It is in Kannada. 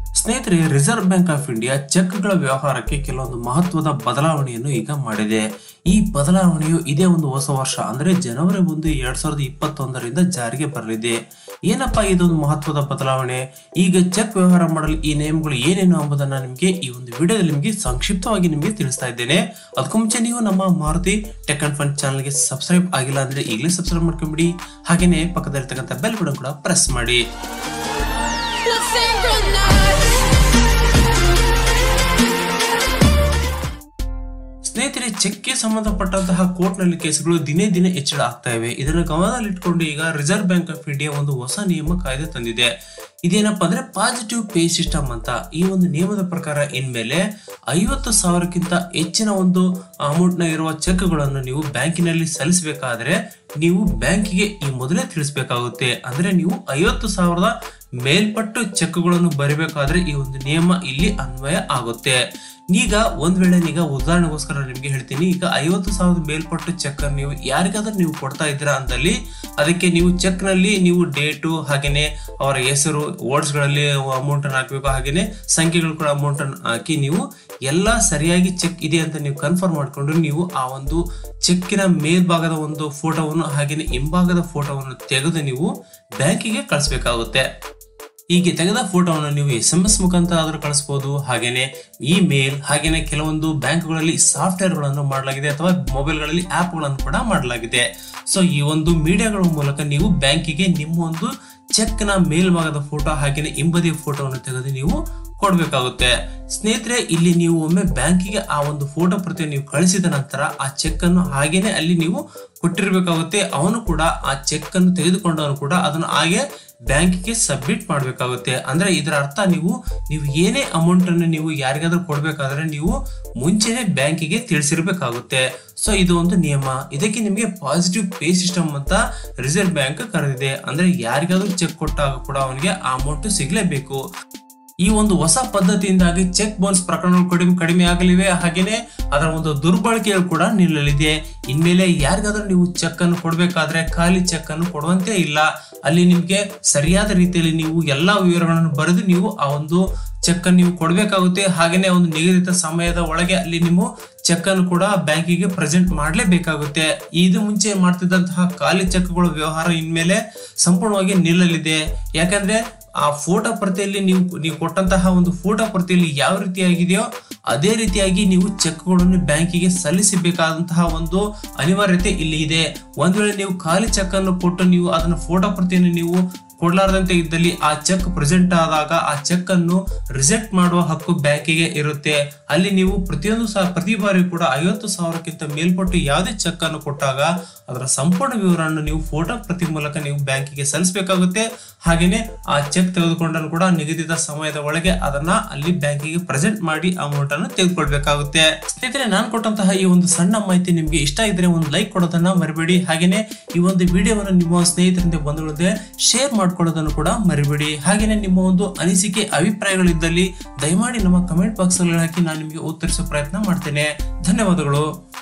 ಸ್ನೇಹಿತರೆ ರಿಸರ್ವ್ ಬ್ಯಾಂಕ್ ಆಫ್ ಇಂಡಿಯಾ ಚೆಕ್ಗಳ ವ್ಯವಹಾರಕ್ಕೆ ಕೆಲವೊಂದು ಮಹತ್ವದ ಬದಲಾವಣೆಯನ್ನು ಈಗ ಮಾಡಿದೆ ಈ ಬದಲಾವಣೆಯು ಇದೇ ಒಂದು ಹೊಸ ವರ್ಷ ಅಂದ್ರೆ ಜನವರಿ ಒಂದು ಎರಡ್ ಸಾವಿರದ ಇಪ್ಪತ್ತೊಂದರಿಂದ ಜಾರಿಗೆ ಬರಲಿದೆ ಏನಪ್ಪಾ ಇದೊಂದು ಮಹತ್ವದ ಬದಲಾವಣೆ ಈಗ ಚೆಕ್ ವ್ಯವಹಾರ ಮಾಡಲು ಈ ನೇಮಗಳು ಏನೇನು ಎಂಬುದನ್ನ ನಿಮಗೆ ಈ ಒಂದು ವಿಡಿಯೋದಲ್ಲಿ ನಿಮಗೆ ಸಂಕ್ಷಿಪ್ತವಾಗಿ ನಿಮಗೆ ತಿಳಿಸ್ತಾ ಇದ್ದೇನೆ ಅದಕ್ಕೂ ಮುಂಚೆ ನೀವು ನಮ್ಮ ಮಾರುತಿ ಟೆಕ್ ಅಂಡ್ ಫಂಡ್ ಚಾನಲ್ಗೆ ಸಬ್ಸ್ಕ್ರೈಬ್ ಆಗಿಲ್ಲ ಅಂದ್ರೆ ಈಗಲೇ ಸಬ್ಸ್ಕ್ರೈಬ್ ಮಾಡ್ಕೊಂಬಿಡಿ ಹಾಗೇನೆ ಪಕ್ಕದಲ್ಲಿರ್ತಕ್ಕಂಥ ಬೆಲ್ ಬಟನ್ ಕೂಡ ಪ್ರೆಸ್ ಮಾಡಿ La synchronized. ಸ್ನೇಹಿತರೆ ಚೆಕ್ಗೆ ಸಂಬಂಧಪಟ್ಟಂತಹ ಕೋರ್ಟ್ನಲ್ಲಿ ಕೇಸುಗಳು ದಿನೇ ದಿನೇ ಹೆಚ್ಚಳ ಆಗ್ತಾ ಇವೆ ಇದನ್ನು ಗಮನದಲ್ಲಿಟ್ಕೊಂಡು ಈಗ ರಿಸರ್ವ್ ಬ್ಯಾಂಕ್ ಆಫ್ ಇಂಡಿಯಾ ಒಂದು ಹೊಸ ನಿಯಮ ಕಾಯ್ದೆ ತಂದಿದೆ ಇದೇನಪ್ಪ ಅಂದ್ರೆ ಪಾಸಿಟಿವ್ ಪೇ ಸಿಸ್ಟಮ್ ಅಂತ ಈ ಒಂದು ನಿಯಮದ ಪ್ರಕಾರ ಇನ್ಮೇಲೆ ಐವತ್ತು ಸಾವಿರಕ್ಕಿಂತ ಹೆಚ್ಚಿನ ಒಂದು ಅಮೌಂಟ್ ನ ಇರುವ ಚೆಕ್ಗಳನ್ನು ನೀವು ಬ್ಯಾಂಕಿನಲ್ಲಿ ಸಲ್ಲಿಸಬೇಕಾದ್ರೆ ನೀವು ಬ್ಯಾಂಕಿಗೆ ಈ ಮೊದಲೇ ತಿಳಿಸಬೇಕಾಗುತ್ತೆ ಅಂದ್ರೆ ನೀವು ಐವತ್ತು ಸಾವಿರದ ಮೇಲ್ಪಟ್ಟು ಚೆಕ್ಗಳನ್ನು ಬರಿಬೇಕಾದ್ರೆ ಈ ಒಂದು ನಿಯಮ ಇಲ್ಲಿ ಅನ್ವಯ ಆಗುತ್ತೆ ಈಗ ಒಂದ್ ವೇಳೆ ಈಗ ಉದಾಹರಣೆಗೋಸ್ಕರ ನಿಮ್ಗೆ ಹೇಳ್ತೀನಿ ಈಗ ಐವತ್ತು ಸಾವಿರದ ಮೇಲ್ಪಟ್ಟು ಚೆಕ್ ಅನ್ನು ನೀವು ಯಾರಿಗಾದ್ರೂ ನೀವು ಕೊಡ್ತಾ ಇದ್ದೀರಾ ಅಂದಲ್ಲಿ ಅದಕ್ಕೆ ನೀವು ಚೆಕ್ ನಲ್ಲಿ ನೀವು ಡೇಟು ಹಾಗೇನೆ ಅವರ ಹೆಸರು ವರ್ಡ್ಸ್ ಗಳಲ್ಲಿ ಅಮೌಂಟ್ ಅನ್ನು ಹಾಕಬೇಕು ಹಾಗೇನೆ ಸಂಖ್ಯೆಗಳು ಕೂಡ ಅಮೌಂಟ್ ಅನ್ನು ಹಾಕಿ ನೀವು ಎಲ್ಲ ಸರಿಯಾಗಿ ಚೆಕ್ ಇದೆ ಅಂತ ನೀವು ಕನ್ಫರ್ಮ್ ಮಾಡ್ಕೊಂಡು ನೀವು ಆ ಒಂದು ಚೆಕ್ಕಿನ ಮೇಲ್ಭಾಗದ ಒಂದು ಫೋಟೋವನ್ನು ಹಾಗೇನೆ ಹಿಂಭಾಗದ ಫೋಟೋವನ್ನು ತೆಗೆದು ನೀವು ಬ್ಯಾಂಕಿಗೆ ಕಳಿಸ್ಬೇಕಾಗುತ್ತೆ ಹೀಗೆ ತೆಗೆದ ಫೋಟೋವನ್ನು ನೀವು ಎಸ್ ಎಂ ಎಸ್ ಮುಖಾಂತರ ಆದರೂ ಕಳಿಸಬಹುದು ಹಾಗೇನೆ ಇಮೇಲ್ ಹಾಗೇನೆ ಕೆಲವೊಂದು ಬ್ಯಾಂಕ್ಗಳಲ್ಲಿ ಸಾಫ್ಟ್ವೇರ್ಗಳನ್ನು ಮಾಡಲಾಗಿದೆ ಅಥವಾ ಮೊಬೈಲ್ಗಳಲ್ಲಿ ಆ್ಯಪ್ಗಳನ್ನು ಕೂಡ ಮಾಡಲಾಗಿದೆ ಸೊ ಈ ಒಂದು ಮೀಡಿಯಾಗಳ ಮೂಲಕ ನೀವು ಬ್ಯಾಂಕಿಗೆ ನಿಮ್ಮ ಒಂದು ಚೆಕ್ನ ಮೇಲ್ಭಾಗದ ಫೋಟೋ ಹಾಗೇನೆ ಹಿಂಬದಿಯ ಫೋಟೋವನ್ನು ತೆಗೆದು ನೀವು ಕೊಡಬೇಕಾಗುತ್ತೆ ಸ್ನೇಹಿತರೆ ಇಲ್ಲಿ ನೀವು ಒಮ್ಮೆ ಬ್ಯಾಂಕಿಗೆ ಆ ಒಂದು ಫೋಟೋ ಪ್ರತಿ ನೀವು ಕಳಿಸಿದ ನಂತರ ಆ ಚೆಕ್ ಅನ್ನು ಹಾಗೇನೆ ಅಲ್ಲಿ ನೀವು ಕೊಟ್ಟಿರ್ಬೇಕಾಗುತ್ತೆ ಅವನು ಕೂಡ ಆ ಚೆಕ್ ಅನ್ನು ತೆಗೆದುಕೊಂಡವನು ಕೂಡ ಅದನ್ನು ಹಾಗೆ ಬ್ಯಾಂಕಿಗೆ ಸಬ್ಮಿಟ್ ಮಾಡಬೇಕಾಗುತ್ತೆ ಅಂದ್ರೆ ಇದರ ಅರ್ಥ ನೀವು ನೀವು ಏನೇ ಅಮೌಂಟ್ ಅನ್ನು ನೀವು ಯಾರಿಗಾದ್ರೂ ಕೊಡ್ಬೇಕಾದ್ರೆ ನೀವು ಮುಂಚೆನೆ ಬ್ಯಾಂಕಿಗೆ ತಿಳಿಸಿರ್ಬೇಕಾಗುತ್ತೆ ಸೊ ಇದು ಒಂದು ನಿಯಮ ಇದಕ್ಕೆ ನಿಮಗೆ ಪಾಸಿಟಿವ್ ಪೇ ಸಿಸ್ಟಮ್ ಅಂತ ರಿಸರ್ವ್ ಬ್ಯಾಂಕ್ ಕರೆದಿದೆ ಅಂದ್ರೆ ಯಾರಿಗಾದ್ರೂ ಚೆಕ್ ಕೊಟ್ಟಾಗ ಕೂಡ ಅವನಿಗೆ ಆ ಅಮೌಂಟ್ ಸಿಗ್ಲೇಬೇಕು ಈ ಒಂದು ಹೊಸ ಪದ್ಧತಿಯಿಂದಾಗಿ ಚೆಕ್ ಬೌನ್ಸ್ ಪ್ರಕರಣಗಳು ಕಡಿಮೆ ಕಡಿಮೆ ಆಗಲಿವೆ ಹಾಗೇನೆ ಅದರ ಒಂದು ದುರ್ಬಳಕೆಗಳು ಕೂಡ ನಿಲ್ಲಲಿದೆ ಇನ್ಮೇಲೆ ಯಾರಿಗಾದ್ರೂ ನೀವು ಚೆಕ್ ಅನ್ನು ಕೊಡಬೇಕಾದ್ರೆ ಖಾಲಿ ಚೆಕ್ ಅನ್ನು ಕೊಡುವಂತೆ ಇಲ್ಲ ಅಲ್ಲಿ ನಿಮ್ಗೆ ಸರಿಯಾದ ರೀತಿಯಲ್ಲಿ ನೀವು ಎಲ್ಲಾ ವಿವರಗಳನ್ನು ಬರೆದು ನೀವು ಆ ಒಂದು ಚೆಕ್ ಅನ್ನು ನೀವು ಕೊಡಬೇಕಾಗುತ್ತೆ ಹಾಗೇನೆ ಒಂದು ನಿಗದಿತ ಸಮಯದ ಒಳಗೆ ಅಲ್ಲಿ ನೀವು ಚೆಕ್ ಅನ್ನು ಕೂಡ ಬ್ಯಾಂಕಿಗೆ ಪ್ರೆಸೆಂಟ್ ಮಾಡಲೇಬೇಕಾಗುತ್ತೆ ಇದು ಮುಂಚೆ ಮಾಡ್ತಿದ್ದಂತಹ ಖಾಲಿ ಚೆಕ್ಗಳ ವ್ಯವಹಾರ ಇನ್ಮೇಲೆ ಸಂಪೂರ್ಣವಾಗಿ ನಿಲ್ಲಲಿದೆ ಯಾಕಂದ್ರೆ ಆ ಫೋಟೋ ಪ್ರತಿಯಲ್ಲಿ ನೀವು ನೀವು ಕೊಟ್ಟಂತಹ ಒಂದು ಫೋಟೋ ಪ್ರತಿಯಲ್ಲಿ ಯಾವ ರೀತಿಯಾಗಿದೆಯೋ ಅದೇ ರೀತಿಯಾಗಿ ನೀವು ಚೆಕ್ಗಳನ್ನು ಬ್ಯಾಂಕಿಗೆ ಸಲ್ಲಿಸಬೇಕಾದಂತಹ ಒಂದು ಅನಿವಾರ್ಯತೆ ಇಲ್ಲಿ ಇದೆ ಒಂದ್ ವೇಳೆ ನೀವು ಖಾಲಿ ಚೆಕ್ ಅನ್ನು ಕೊಟ್ಟು ನೀವು ಅದನ್ನ ಫೋಟೋ ಪ್ರತಿಯನ್ನು ನೀವು ಕೊಡ್ಲಾರ್ದಂತೆ ಇದ್ದಲ್ಲಿ ಆ ಚೆಕ್ ಪ್ರೆಸೆಂಟ್ ಆದಾಗ ಆ ಚೆಕ್ ಅನ್ನು ರಿಜೆಕ್ಟ್ ಮಾಡುವ ಹಕ್ಕು ಬ್ಯಾಂಕಿಗೆ ಇರುತ್ತೆ ಅಲ್ಲಿ ನೀವು ಪ್ರತಿಯೊಂದು ಸಹ ಪ್ರತಿ ಬಾರಿ ಕೂಡ ಐವತ್ತು ಸಾವಿರಕ್ಕಿಂತ ಮೇಲ್ಪಟ್ಟು ಯಾವುದೇ ಚೆಕ್ ಅನ್ನು ಕೊಟ್ಟಾಗ ಅದರ ಸಂಪೂರ್ಣ ವಿವರವನ್ನು ನೀವು ಫೋಟೋ ಪ್ರತಿ ಮೂಲಕ ನೀವು ಬ್ಯಾಂಕಿಗೆ ಸಲ್ಲಿಸಬೇಕಾಗುತ್ತೆ ಹಾಗೇನೆ ಆ ಚೆಕ್ ತೆಗೆದುಕೊಂಡನ್ನು ಕೂಡ ನಿಗದಿತ ಸಮಯದ ಒಳಗೆ ಅದನ್ನ ಅಲ್ಲಿ ಬ್ಯಾಂಕಿಗೆ ಪ್ರೆಸೆಂಟ್ ಮಾಡಿ ಅಮೌಂಟ್ ಅನ್ನು ತೆಗೆದುಕೊಳ್ಬೇಕಾಗುತ್ತೆ ಸ್ನೇಹಿತರೆ ನಾನು ಕೊಟ್ಟಂತಹ ಈ ಒಂದು ಸಣ್ಣ ಮಾಹಿತಿ ನಿಮ್ಗೆ ಇಷ್ಟ ಇದ್ರೆ ಒಂದು ಲೈಕ್ ಕೊಡೋದನ್ನ ಮರಿಬೇಡಿ ಹಾಗೇನೆ ಈ ಒಂದು ವಿಡಿಯೋವನ್ನು ನಿಮ್ಮ ಸ್ನೇಹಿತರಿಂದ ಬಂಧುಗಳೊಂದಿಗೆ ಶೇರ್ ಮಾಡ್ಕೊಳ್ಳೋದನ್ನು ಕೂಡ ಮರಿಬೇಡಿ ಹಾಗೇನೆ ನಿಮ್ಮ ಒಂದು ಅನಿಸಿಕೆ ಅಭಿಪ್ರಾಯಗಳಿದ್ದಲ್ಲಿ ದಯಮಾಡಿ ನಮ್ಮ ಕಮೆಂಟ್ ಬಾಕ್ಸ್ ಅಲ್ಲಿ ಹಾಕಿ ನಾನು ನಿಮಗೆ ಉತ್ತರಿಸೋ ಪ್ರಯತ್ನ ಮಾಡ್ತೇನೆ ಧನ್ಯವಾದಗಳು